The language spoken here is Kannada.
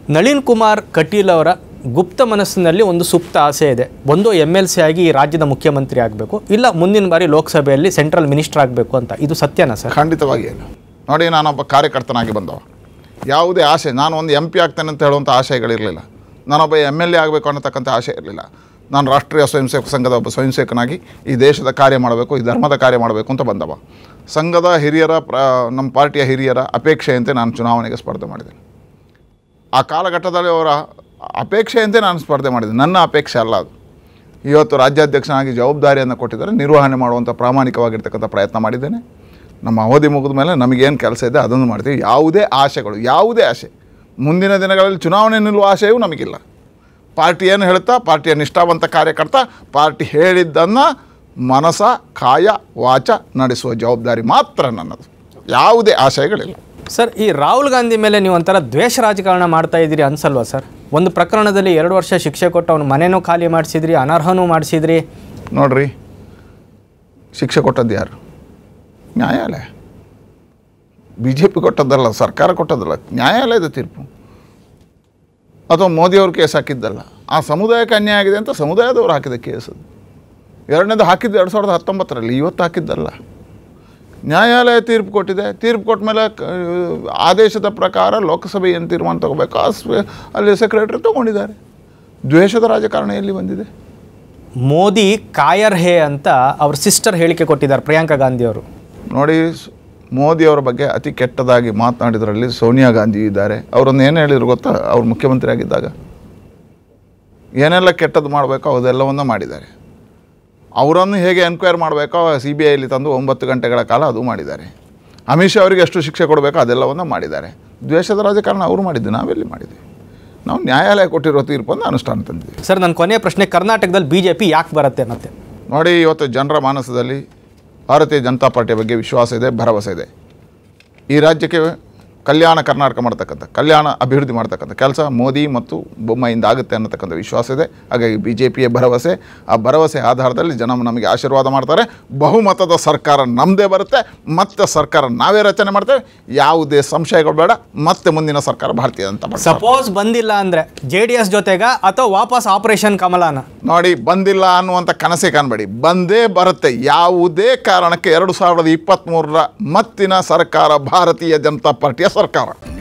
ನಳಿನ್ ಕುಮಾರ್ ಕಟೀಲ್ ಅವರ ಗುಪ್ತ ಮನಸ್ಸಿನಲ್ಲಿ ಒಂದು ಸುಪ್ತ ಆಸೆ ಇದೆ ಒಂದು ಎಮ್ ಎಲ್ ಸಿ ಆಗಿ ಈ ರಾಜ್ಯದ ಮುಖ್ಯಮಂತ್ರಿ ಆಗಬೇಕು ಇಲ್ಲ ಮುಂದಿನ ಬಾರಿ ಲೋಕಸಭೆಯಲ್ಲಿ ಸೆಂಟ್ರಲ್ ಮಿನಿಸ್ಟರ್ ಆಗಬೇಕು ಅಂತ ಇದು ಸತ್ಯನಾ ಸರ್ ಖಂಡಿತವಾಗಿ ಇಲ್ಲ ನೋಡಿ ನಾನೊಬ್ಬ ಕಾರ್ಯಕರ್ತನಾಗಿ ಬಂದವ ಯಾವುದೇ ಆಸೆ ನಾನು ಒಂದು ಎಂ ಪಿ ಆಗ್ತೇನೆ ಅಂತ ಹೇಳುವಂಥ ಆಶಯಗಳಿರಲಿಲ್ಲ ನಾನೊಬ್ಬ ಎಮ್ ಎಲ್ ಎ ಆಗಬೇಕು ಅನ್ನತಕ್ಕಂಥ ಆಸೆ ಇರಲಿಲ್ಲ ನಾನು ರಾಷ್ಟ್ರೀಯ ಸ್ವಯಂ ಸೇವಕ ಸಂಘದ ಒಬ್ಬ ಸ್ವಯಂ ಸೇವಕನಾಗಿ ಈ ದೇಶದ ಕಾರ್ಯ ಮಾಡಬೇಕು ಈ ಧರ್ಮದ ಕಾರ್ಯ ಮಾಡಬೇಕು ಅಂತ ಬಂದವ ಸಂಘದ ಹಿರಿಯರ ಪ್ರ ನಮ್ಮ ಪಾರ್ಟಿಯ ಹಿರಿಯರ ಅಪೇಕ್ಷೆಯಂತೆ ನಾನು ಚುನಾವಣೆಗೆ ಸ್ಪರ್ಧೆ ಮಾಡಿದೆ ಆ ಕಾಲಘಟ್ಟದಲ್ಲಿ ಅವರ ಅಪೇಕ್ಷೆಯಂತೆ ನಾನು ಸ್ಪರ್ಧೆ ಮಾಡಿದೆ ನನ್ನ ಅಪೇಕ್ಷೆ ಅಲ್ಲ ಅದು ಇವತ್ತು ರಾಜ್ಯಾಧ್ಯಕ್ಷನಾಗಿ ಜವಾಬ್ದಾರಿಯನ್ನು ಕೊಟ್ಟಿದ್ದಾರೆ ನಿರ್ವಹಣೆ ಮಾಡುವಂಥ ಪ್ರಾಮಾಣಿಕವಾಗಿರ್ತಕ್ಕಂಥ ಪ್ರಯತ್ನ ಮಾಡಿದ್ದೇನೆ ನಮ್ಮ ಅವಧಿ ಮುಗಿದ ಮೇಲೆ ನಮಗೇನು ಕೆಲಸ ಇದೆ ಅದನ್ನು ಮಾಡ್ತೀವಿ ಯಾವುದೇ ಆಶೆಗಳು ಯಾವುದೇ ಆಸೆ ಮುಂದಿನ ದಿನಗಳಲ್ಲಿ ಚುನಾವಣೆ ನಿಲ್ಲುವ ಆಶೆಯೂ ನಮಗಿಲ್ಲ ಪಾರ್ಟಿ ಏನು ಹೇಳುತ್ತಾ ಪಾರ್ಟಿಯ ನಿಷ್ಠಾವಂತ ಕಾರ್ಯಕರ್ತ ಪಾರ್ಟಿ ಹೇಳಿದ್ದನ್ನು ಮನಸ ಕಾಯ ವಾಚ ನಡೆಸುವ ಜವಾಬ್ದಾರಿ ಮಾತ್ರ ನನ್ನದು ಯಾವುದೇ ಆಶಯಗಳಿಲ್ಲ ಸರ್ ಈ ರಾಹುಲ್ ಗಾಂಧಿ ಮೇಲೆ ನೀವು ಒಂಥರ ದ್ವೇಷ ರಾಜಕಾರಣ ಮಾಡ್ತಾ ಇದ್ದೀರಿ ಅನ್ಸಲ್ವಾ ಸರ್ ಒಂದು ಪ್ರಕರಣದಲ್ಲಿ ಎರಡು ವರ್ಷ ಶಿಕ್ಷೆ ಕೊಟ್ಟು ಅವನು ಮನೆನೂ ಖಾಲಿ ಮಾಡಿಸಿದ್ರಿ ಅನರ್ಹನೂ ಮಾಡಿಸಿದ್ರಿ ನೋಡ್ರಿ ಶಿಕ್ಷೆ ಕೊಟ್ಟದ್ದು ಯಾರು ನ್ಯಾಯಾಲಯ ಬಿ ಜೆ ಪಿ ಕೊಟ್ಟದ್ದಲ್ಲ ಸರ್ಕಾರ ಕೊಟ್ಟದ್ದಲ್ಲ ನ್ಯಾಯಾಲಯದ ತೀರ್ಪು ಅಥವಾ ಮೋದಿಯವರು ಕೇಸ್ ಹಾಕಿದ್ದಲ್ಲ ಆ ಸಮುದಾಯಕ್ಕೆ ಅನ್ಯಾಯ ಆಗಿದೆ ಅಂತ ಸಮುದಾಯದವರು ಹಾಕಿದ ಕೇಸ್ ಅದು ಎರಡನೇದು ಹಾಕಿದ್ದು ಎರಡು ಸಾವಿರದ ಹತ್ತೊಂಬತ್ತರಲ್ಲಿ ಇವತ್ತು ಹಾಕಿದ್ದಲ್ಲ ನ್ಯಾಯಾಲಯ ತೀರ್ಪು ಕೊಟ್ಟಿದೆ ತೀರ್ಪು ಕೊಟ್ಟ ಮೇಲೆ ಕ- ಆದೇಶದ ಪ್ರಕಾರ ಲೋಕಸಭೆ ಏನು ತೀರ್ಮಾನ ತಗೋಬೇಕು ಆ ಸ್ವ- ಅಲ್ಲಿ ಸೆಕ್ರೆಟರಿ ತೊಗೊಂಡಿದ್ದಾರೆ ದ್ವೇಷದ ರಾಜಕಾರಣ ಎಲ್ಲಿ ಬಂದಿದೆ ಮೋದಿ ಕಾಯರ್ ಹೇ ಅಂತ ಅವ್ರ ಸಿಸ್ಟರ್ ಹೇಳಿಕೆ ಕೊಟ್ಟಿದ್ದಾರೆ ಪ್ರಿಯಾಂಕಾ ಗಾಂಧಿ ಅವರು ನೋಡಿ ಸ್- ಮೋದಿಯವರ ಬಗ್ಗೆ ಅತಿ ಕೆಟ್ಟದಾಗಿ ಮಾತನಾಡಿದ್ರಲ್ಲಿ ಸೋನಿಯಾ ಗಾಂಧಿ ಇದ್ದಾರೆ ಅವರನ್ನು ಏನು ಹೇಳಿದ್ರು ಗೊತ್ತಾ ಅವ್ರು ಮುಖ್ಯಮಂತ್ರಿ ಆಗಿದ್ದಾಗ ಏನೆಲ್ಲ ಕೆಟ್ಟದ್ದು ಮಾಡಬೇಕೋ ಅದೆಲ್ಲವನ್ನು ಮಾಡಿದ್ದಾರೆ ಅವರನ್ನು ಹೇಗೆ ಎನ್ಕ್ವೈರ್ ಮಾಡಬೇಕೋ ಸಿ ಬಿ ಐಲಿ ತಂದು ಒಂಬತ್ತು ಗಂಟೆಗಳ ಕಾಲ ಅದು ಮಾಡಿದ್ದಾರೆ ಅಮಿತ್ ಶಾ ಅವರಿಗೆ ಎಷ್ಟು ಶಿಕ್ಷೆ ಕೊಡಬೇಕೋ ಅದೆಲ್ಲವನ್ನು ಮಾಡಿದ್ದಾರೆ ದ್ವೇಷದ ರಾಜಕಾರಣ ಅವರು ಮಾಡಿದ್ದು ನಾವೆಲ್ಲಿ ಮಾಡಿದ್ವಿ ನಾವು ನ್ಯಾಯಾಲಯ ಕೊಟ್ಟಿರೋ ತೀರ್ಪನ್ನು ಅನುಷ್ಠಾನ ತಂದಿದ್ದೀವಿ ಸರ್ ನನ್ನ ಕೊನೆಯ ಪ್ರಶ್ನೆ ಕರ್ನಾಟಕದಲ್ಲಿ ಬಿ ಜೆ ಪಿ ಯಾಕೆ ಬರುತ್ತೆ ಮತ್ತೆ ನೋಡಿ ಇವತ್ತು ಜನರ ಮಾನಸದಲ್ಲಿ ಭಾರತೀಯ ಜನತಾ ಪಾರ್ಟಿಯ ಬಗ್ಗೆ ವಿಶ್ವಾಸ ಇದೆ ಭರವಸೆ ಇದೆ ಈ ರಾಜ್ಯಕ್ಕೆ ಕಲ್ಯಾಣ ಕರ್ನಾಟಕ ಮಾಡ್ತಕ್ಕಂಥ ಕಲ್ಯಾಣ ಅಭಿವೃದ್ಧಿ ಮಾಡ್ತಕ್ಕಂಥ ಕೆಲಸ ಮೋದಿ ಮತ್ತು ಬೊಮ್ಮಾಯಿಂದ ಆಗುತ್ತೆ ಅನ್ನತಕ್ಕಂಥ ವಿಶ್ವಾಸ ಇದೆ ಹಾಗಾಗಿ ಬಿ ಜೆ ಪಿಯ ಭರವಸೆ ಆ ಭರವಸೆ ಆಧಾರದಲ್ಲಿ ಜನ ನಮಗೆ ಆಶೀರ್ವಾದ ಮಾಡ್ತಾರೆ ಬಹುಮತದ ಸರ್ಕಾರ ನಮ್ಮದೇ ಬರುತ್ತೆ ಮತ್ತೆ ಸರ್ಕಾರ ನಾವೇ ರಚನೆ ಮಾಡ್ತೇವೆ ಯಾವುದೇ ಸಂಶಯಗಳು ಬೇಡ ಮತ್ತೆ ಮುಂದಿನ ಸರ್ಕಾರ ಭಾರತೀಯ ಜನತಾ ಪಾರ್ಟಿ ಸಪೋಸ್ ಬಂದಿಲ್ಲ ಅಂದರೆ ಜೆ ಡಿ ಎಸ್ ಜೊತೆಗ ಅಥವಾ ವಾಪಸ್ ಆಪರೇಷನ್ ಕಮಲಾನ ನೋಡಿ ಬಂದಿಲ್ಲ ಅನ್ನುವಂಥ ಕನಸೇ ಕಾಣಬೇಡಿ ಬಂದೇ ಬರುತ್ತೆ ಯಾವುದೇ ಕಾರಣಕ್ಕೆ ಎರಡು ಸಾವಿರದ ಇಪ್ಪತ್ತ್ಮೂರರ ಮತ್ತಿನ ಸರ್ಕಾರ ಭಾರತೀಯ ಜನತಾ ಪಾರ್ಟಿಯ ಸರ್ಕಾರ